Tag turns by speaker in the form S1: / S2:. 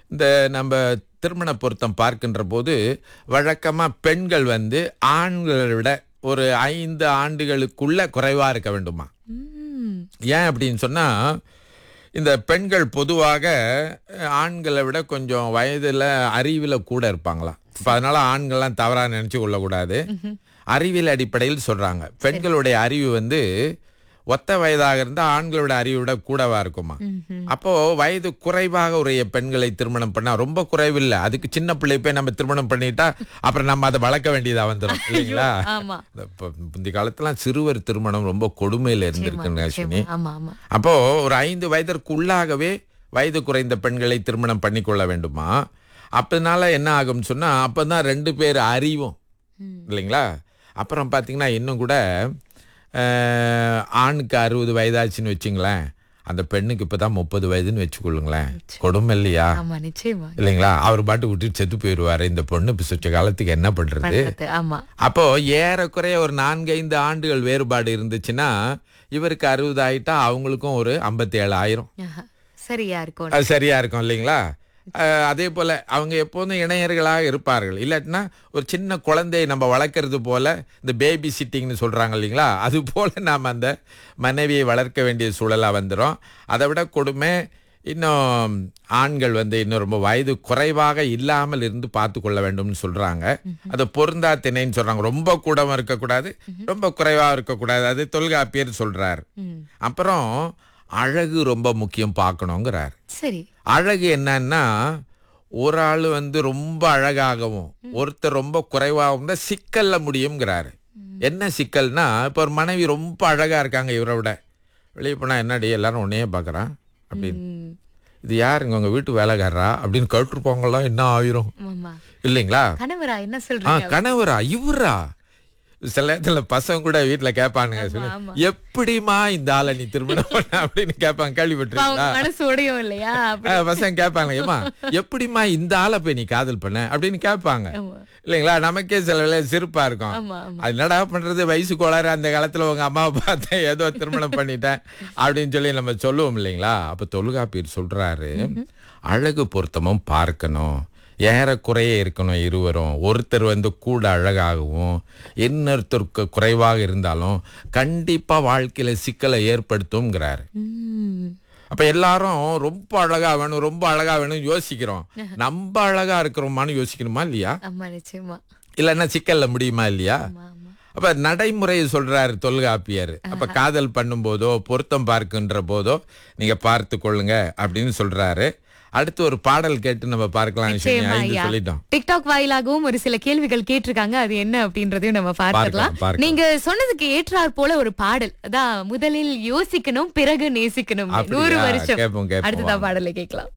S1: இந்த நம்ம திருமண பொருத்தம் பார்க்கின்ற போது வழக்கமாக பெண்கள் வந்து ஆண்களை விட ஒரு ஐந்து ஆண்டுகளுக்குள்ள குறைவாக இருக்க வேண்டுமா
S2: ம்,
S1: ஏன் அப்படின்னு சொன்னால் இந்த பெண்கள் பொதுவாக அஹ், ஆண்களை விட கொஞ்சம் வயதில் அறிவில் கூட இருப்பாங்களாம் இப்போ அதனால ஆண்கள்லாம் தவறாக நினச்சி கொள்ளக்கூடாது அறிவியல் அடிப்படையில் சொல்கிறாங்க பெண்களுடைய அறிவு வந்து ஒத்த வயதாக இருந்தால் ஆண்களோட அறிவை விட கூடவா இருக்குமா
S2: ம்ஹும்.
S1: அப்போ வயது குறைவாக உடைய பெண்களை திருமணம் பண்ணா ரொம்ப குறைவில்லை அதுக்கு சின்ன பிள்ளை போய் நம்ம திருமணம் பண்ணிட்டா அப்புறம் நம்ம அதை வளர்க்க வேண்டியதா வந்துடும் இல்லைங்களா
S2: ஆமா
S1: இந்த இப்ப முந்தைய காலத்துலாம் சிறுவர் திருமணம் ரொம்ப கொடுமையில இருந்திருக்குங்க அஸ்வினி
S2: நிச்சயமா. ஆமா ஆமா
S1: அப்போ ஒரு ஐந்து வயதிற்குள்ளாகவே வயது குறைந்த பெண்களை திருமணம் பண்ணிக்கொள்ள வேண்டுமா அப்பனால என்ன ஆகும்னு சொன்னா அப்பதான் ரெண்டு பேர் அறிவும்
S2: ம்.
S1: இல்லைங்களா அப்புறம் பார்த்தீங்கன்னா இன்னும் கூட அஹ், ஆணுக்கு அறுபது வயதாச்சுன்னு வச்சுங்களேன் அந்த பெண்ணுக்கு இப்பதான் முப்பது வயதுன்னு வச்சுக்கொள்ளுங்களேன் கொடுமை இல்லையா
S2: ஆமா நிச்சயமா
S1: இல்லைங்களா அவர் பாட்டு விட்டுட்டு செத்து போயிடுவாரு இந்த பொண்ணு இப்ப சுற்ற காலத்துக்கு என்ன பண்றது
S2: பண்றது ஆமா
S1: அப்போ ஏறக்குறைய ஒரு நான்கைந்து ஆண்டுகள் வேறுபாடு இருந்துச்சுன்னா இவருக்கு அறுபது ஆயிட்டா அவங்களுக்கும் ஒரு ஐம்பத்தி ஏழு ஆயிரம்
S2: ஆஹா. சரியா இருக்கும்
S1: அது சரியா இருக்கும் இல்லைங்களா அஹ், அதே போல அவங்க எப்போதும் இணையர்களாக இருப்பார்கள் இல்லாட்டினா ஒரு சின்ன குழந்தையை நம்ம வளர்க்கறது போல இந்த பேபி சிட்டிங்னு சொல்றாங்க இல்லைங்களா அது போல நாம் அந்த மனைவியை வளர்க்க வேண்டிய சூழலாக வந்துடும் அதை விட கொடுமை இன்னும் ஆண்கள் வந்து இன்னும் ரொம்ப வயது குறைவாக இல்லாமல் இருந்து பார்த்து கொள்ள வேண்டும்னு சொல்றாங்க அது பொருந்தா திணைன்னு சொல்றாங்க ரொம்ப கூடவும் இருக்கக்கூடாது ரொம்ப குறைவாக இருக்கக்கூடாது அது தொல்காப்பியர் சொல்றார்
S2: ம்.
S1: அப்புறம் அழகு ரொம்ப முக்கியம் பார்க்கணுங்கிறார்
S2: சரி
S1: அழகு என்னன்னா ஒரு ஆள் வந்து ரொம்ப அழகாகவும் ஒருத்தர் ரொம்ப குறைவாகவும் தான் சிக்கல்ல முடியுங்கிறாரு என்ன சிக்கல்னா இப்போ ஒரு மனைவி ரொம்ப அழகா இருக்காங்க இவரை விட வெளியே போனா என்னடி எல்லாரும் உன்னையே பார்க்கறான் அப்படின்னு
S2: ம்.
S1: இது யாருங்க உங்க வீட்டு வேலைக்காரரா அப்படின்னு கேட்டுருப்பாங்களாம் என்ன ஆயிரும்
S2: ஆமா
S1: இல்லைங்களா
S2: கணவரா என்ன
S1: ஆ
S2: சொல்றீங்க
S1: கணவரா இவரா சில நேரத்துல பசங்க கூட வீட்டுல கேட்பானுங்க சொல்லு
S2: ஆமா.
S1: எப்படிமா இந்த ஆளை நீ திருமணம் பண்ண அப்படின்னு கேட்பாங்க
S2: அவங்க
S1: கேள்விப்பட்டிருக்கீங்களா
S2: மனசு உடையும் இல்லையா அப்படி
S1: ஆ, பசங்க கேட்பாங்க ஏமா எப்படிம்மா இந்த ஆளை போய் நீ காதல் பண்ண அப்படின்னு கேட்பாங்க
S2: ஆமா.
S1: இல்லைங்களா நமக்கே சில வேளை சிரிப்பா இருக்கும்
S2: ஆமா ஆமா
S1: அது என்னடா பண்றது வயசு கோளாறு அந்த காலத்துல உங்க அம்மாவை பார்த்தேன் ஏதோ திருமணம் பண்ணிட்டேன் அப்படின்னு சொல்லி நம்ம சொல்லுவோம் இல்லைங்களா அப்ப தொல்காப்பியர் சொல்றாரு அழகு பொருத்தமும் பார்க்கணும் ஏறக்குறைய இருக்கணும் இருவரும் ஒருத்தர் வந்து கூட அழகாகவும் இன்னொருத்தருக்கு குறைவாக இருந்தாலும் கண்டிப்பா வாழ்க்கையில சிக்கலை ஏற்படுத்தும்ங்கிறாரு
S2: ம்.
S1: அப்ப எல்லாரும் ரொம்ப அழகா வேணும் ரொம்ப அழகா வேணும் யோசிக்கிறோம் நம்ம அழகா இருக்கிறோமான்னு யோசிக்கணுமா இல்லையா
S2: ஆமா நிச்சயமா
S1: இல்லைன்னா சிக்கல்ல முடியுமா இல்லையா
S2: ஆமா ஆமா
S1: அப்ப நடைமுறை சொல்றாரு தொல்காப்பியர் அப்ப காதல் பண்ணும் போதோ பொருத்தம் பார்க்கின்ற போதோ நீங்க பார்த்து கொள்ளுங்க அப்படின்னு சொல்றாரு அடுத்து ஒரு பாடல் கேட்டு நம்ம பார்க்கலாம்
S2: நிச்சயமா
S1: ஐந்து
S2: ஐயா.
S1: சொல்லிட்டோம்
S2: டிக்டாக் வாயிலாகவும் ஒரு சில கேள்விகள் கேட்டிருக்காங்க அது என்ன அப்படின்றதையும் நம்ம பார்க்கலாம்
S1: பார்க்கலாம், பார்க்கலாம்.
S2: நீங்க சொன்னதுக்கு ஏற்றாற் போல ஒரு பாடல் அதான் முதலில் யோசிக்கணும் பிறகு நேசிக்கணும்
S1: அப்படியா?
S2: நூறு வருஷம்
S1: கேட்போம், கேட்போம்,
S2: அடுத்ததான்
S1: வாங்க.
S2: பாடலை கேட்கலாம்